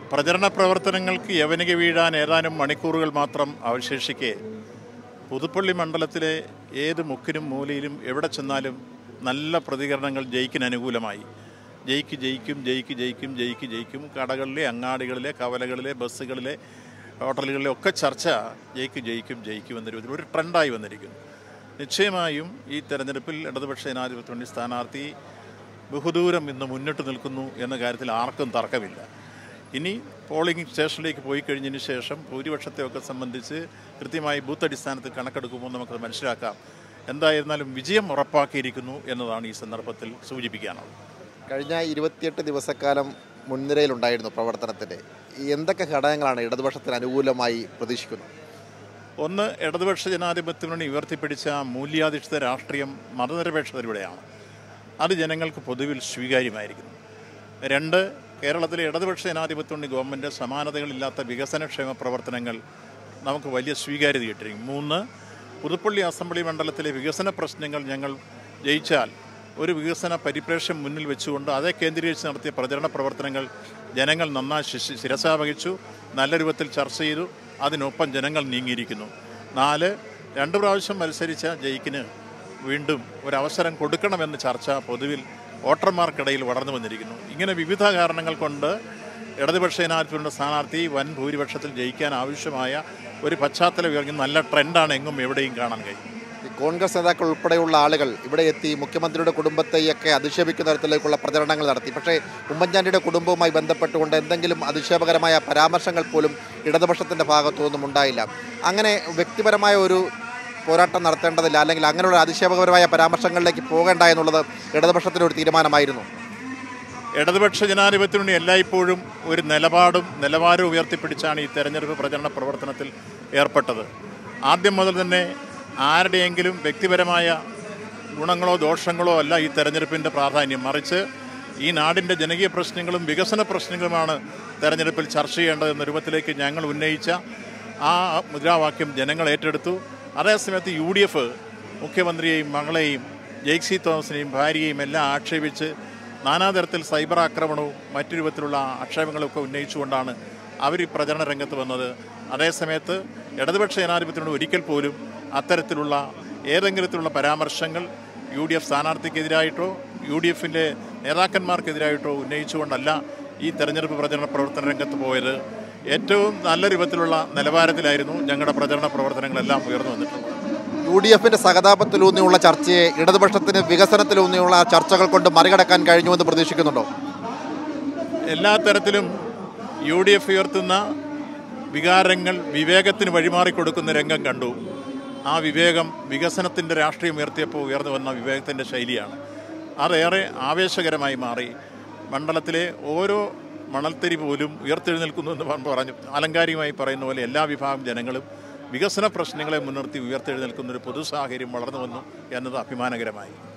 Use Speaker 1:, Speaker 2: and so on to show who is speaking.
Speaker 1: പ്രചരണ പ്രവർത്തനങ്ങൾക്ക് യവനിക വീഴാൻ ഏതാനും മണിക്കൂറുകൾ മാത്രം അവശേഷിക്കെ പുതുപ്പള്ളി മണ്ഡലത്തിലെ ഏത് മുക്കിനും മൂലയിലും എവിടെ ചെന്നാലും നല്ല പ്രതികരണങ്ങൾ ജയിക്കിന് അനുകൂലമായി ജയിക്ക് ജയിക്കും ജയിക്ക് ജയിക്കും ജയിക്ക് ജയിക്കും കടകളിലെ അങ്ങാടികളിലെ കവലകളിലെ ബസ്സുകളിലെ ഹോട്ടലുകളിലെ ഒക്കെ ചർച്ച ജയിക്ക് ജയിക്കും ജയിക്കും എന്ന രൂപത്തിൽ ഒരു ട്രെൻഡായി വന്നിരിക്കുന്നു നിശ്ചയമായും ഈ തെരഞ്ഞെടുപ്പിൽ ഇടതുപക്ഷ ജനാധിപത്യ മുന്നണി സ്ഥാനാർത്ഥി ബഹുദൂരം ഇന്ന് മുന്നിട്ട് നിൽക്കുന്നു എന്ന കാര്യത്തിൽ ആർക്കും തർക്കമില്ല ഇനി പോളിംഗ് സ്റ്റേഷനിലേക്ക് പോയി കഴിഞ്ഞതിന് ശേഷം ഭൂരിപക്ഷത്തെയൊക്കെ സംബന്ധിച്ച് കൃത്യമായി ബൂത്ത് അടിസ്ഥാനത്തിൽ കണക്കെടുക്കുമ്പോൾ നമുക്ക് മനസ്സിലാക്കാം എന്തായിരുന്നാലും വിജയം ഉറപ്പാക്കിയിരിക്കുന്നു എന്നതാണ് ഈ സന്ദർഭത്തിൽ സൂചിപ്പിക്കാനുള്ളത്
Speaker 2: കഴിഞ്ഞ ഇരുപത്തിയെട്ട് ദിവസക്കാലം മുൻനിരയിലുണ്ടായിരുന്നു പ്രവർത്തനത്തിൻ്റെ എന്തൊക്കെ ഘടകങ്ങളാണ് ഇടതുപക്ഷത്തിന് അനുകൂലമായി പ്രതീക്ഷിക്കുന്നത്
Speaker 1: ഒന്ന് ഇടതുപക്ഷ ജനാധിപത്യ മുന്നണി ഉയർത്തിപ്പിടിച്ച മൂല്യാധിഷ്ഠിത രാഷ്ട്രീയം മതനിരപേക്ഷതയിലൂടെയാണ് അത് ജനങ്ങൾക്ക് പൊതുവിൽ സ്വീകാര്യമായിരിക്കുന്നു രണ്ട് കേരളത്തിലെ ഇടതുപക്ഷ ജനാധിപത്യ മുന്നണി ഗവൺമെൻറ് സമാനതകളില്ലാത്ത വികസനക്ഷേമ പ്രവർത്തനങ്ങൾ നമുക്ക് വലിയ സ്വീകാര്യത കിട്ടിയിരിക്കും മൂന്ന് പുതുപ്പള്ളി അസംബ്ലി മണ്ഡലത്തിലെ വികസന പ്രശ്നങ്ങൾ ഞങ്ങൾ ജയിച്ചാൽ ഒരു വികസന പരിപ്രേക്ഷ്യം മുന്നിൽ വെച്ചുകൊണ്ട് അതേ കേന്ദ്രീകരിച്ച് നടത്തിയ പ്രചരണ പ്രവർത്തനങ്ങൾ ജനങ്ങൾ നന്നായി ശിശി- ശിരസാവഹിച്ചു നല്ല രൂപത്തിൽ ചർച്ച ചെയ്തു അതിനൊപ്പം ജനങ്ങൾ നീങ്ങിയിരിക്കുന്നു നാല് രണ്ട് പ്രാവശ്യം മത്സരിച്ച ജയിക്കിന് വീണ്ടും ഒരവസരം കൊടുക്കണമെന്ന് ചർച്ച പൊതുവിൽ വോട്ടർമാർക്കിടയിൽ വളർന്നു വന്നിരിക്കുന്നു ഇങ്ങനെ വിവിധ കാരണങ്ങൾ കൊണ്ട് ഇടതുപക്ഷ ജനാധിപത്യത്തിൻ്റെ സ്ഥാനാർത്ഥി വൻ ഭൂരിപക്ഷത്തിൽ ജയിക്കാൻ ആവശ്യമായ ഒരു പശ്ചാത്തലം ഉയർന്ന നല്ല ട്രെൻഡാണ് എങ്ങും എവിടെയും കാണാൻ കഴിയും
Speaker 2: ഈ കോൺഗ്രസ് നേതാക്കൾ ഉൾപ്പെടെയുള്ള ആളുകൾ ഇവിടെ എത്തി മുഖ്യമന്ത്രിയുടെ കുടുംബത്തെയൊക്കെ അധിക്ഷേപിക്കുന്ന തരത്തിലേക്കുള്ള പ്രചരണങ്ങൾ നടത്തി പക്ഷേ ഉമ്മൻചാണ്ടിയുടെ കുടുംബവുമായി ബന്ധപ്പെട്ടുകൊണ്ട് എന്തെങ്കിലും അധിക്ഷേപകരമായ പരാമർശങ്ങൾ പോലും ഇടതുപക്ഷത്തിൻ്റെ ഭാഗത്തു നിന്നും ഉണ്ടായില്ല അങ്ങനെ വ്യക്തിപരമായ ഒരു പോരാട്ടം നടത്തേണ്ടതില്ല അല്ലെങ്കിൽ അങ്ങനെയുള്ള അധിക്ഷേപകരമായ പരാമർശങ്ങളിലേക്ക് പോകേണ്ട എന്നുള്ളത് ഇടതുപക്ഷത്തിൻ്റെ ഒരു തീരുമാനമായിരുന്നു
Speaker 1: ഇടതുപക്ഷ ജനാധിപത്യ മുന്നണി എല്ലായ്പ്പോഴും ഒരു നിലപാടും നിലവാരവും ഉയർത്തിപ്പിടിച്ചാണ് ഈ തെരഞ്ഞെടുപ്പ് പ്രചരണ പ്രവർത്തനത്തിൽ ഏർപ്പെട്ടത് ആദ്യം മുതൽ തന്നെ ആരുടെയെങ്കിലും വ്യക്തിപരമായ ഗുണങ്ങളോ ദോഷങ്ങളോ അല്ല ഈ തെരഞ്ഞെടുപ്പിൻ്റെ പ്രാധാന്യം മറിച്ച് ഈ നാടിൻ്റെ ജനകീയ പ്രശ്നങ്ങളും വികസന പ്രശ്നങ്ങളുമാണ് തെരഞ്ഞെടുപ്പിൽ ചർച്ച ചെയ്യേണ്ടത് എന്ന രൂപത്തിലേക്ക് ഞങ്ങൾ ഉന്നയിച്ച ആ മുദ്രാവാക്യം ജനങ്ങൾ ഏറ്റെടുത്തു അതേസമയത്ത് യു ഡി എഫ് മുഖ്യമന്ത്രിയെയും മകളെയും ജെയ്സി തോമസിനെയും ഭാര്യയെയും എല്ലാം ആക്ഷേപിച്ച് നാനാതരത്തിൽ സൈബർ ആക്രമണവും മറ്റു രൂപത്തിലുള്ള ആക്ഷേപങ്ങളൊക്കെ ഉന്നയിച്ചുകൊണ്ടാണ് അവർ ഈ പ്രചരണ രംഗത്ത് വന്നത് അതേസമയത്ത് ഇടതുപക്ഷ ജനാധിപത്യത്തിനോട് ഒരിക്കൽ പോലും അത്തരത്തിലുള്ള ഏതെങ്കിലത്തിലുള്ള പരാമർശങ്ങൾ യു ഡി എഫ് സ്ഥാനാർത്ഥിക്കെതിരായിട്ടോ യു ഡി എഫിൻ്റെ നേതാക്കന്മാർക്കെതിരായിട്ടോ ഉന്നയിച്ചുകൊണ്ടല്ല ഈ തെരഞ്ഞെടുപ്പ് പ്രചരണ പ്രവർത്തന രംഗത്ത് പോയത് ഏറ്റവും നല്ല രൂപത്തിലുള്ള നിലവാരത്തിലായിരുന്നു ഞങ്ങളുടെ പ്രചരണ പ്രവർത്തനങ്ങളെല്ലാം ഉയർന്നു വന്നിട്ടുള്ളത്
Speaker 2: യു ഡി എഫിന്റെ സഹതാപത്തിലൂന്നിയുള്ള ചർച്ചയെ ഇടതുപക്ഷത്തിന് വികസനത്തിലൂന്നിയുള്ള ചർച്ചകൾ കൊണ്ട് മറികടക്കാൻ കഴിഞ്ഞുവെന്ന് പ്രതീക്ഷിക്കുന്നുണ്ടോ
Speaker 1: എല്ലാ തരത്തിലും യു ഡി എഫ് ഉയർത്തുന്ന വികാരങ്ങൾ വിവേകത്തിന് വഴിമാറി കൊടുക്കുന്ന രംഗം കണ്ടു ആ വിവേകം വികസനത്തിൻ്റെ രാഷ്ട്രീയം ഉയർത്തിയപ്പോൾ ഉയർന്നു വന്ന വിവേകത്തിൻ്റെ ശൈലിയാണ് അതേറെ ആവേശകരമായി മാറി മണ്ഡലത്തിലെ ഓരോ മണൽത്തരി പോലും ഉയർത്തെഴുന്നേൽക്കുന്നു എന്ന് പണ്ട് പറഞ്ഞു ആലങ്കാരികമായി പറയുന്ന പോലെ എല്ലാ വിഭാഗം ജനങ്ങളും വികസന പ്രശ്നങ്ങളെ മുൻനിർത്തി ഉയർത്തെഴുന്നേൽക്കുന്ന ഒരു പൊതു സാഹചര്യം വളർന്നു വന്നു എന്നത് അഭിമാനകരമായി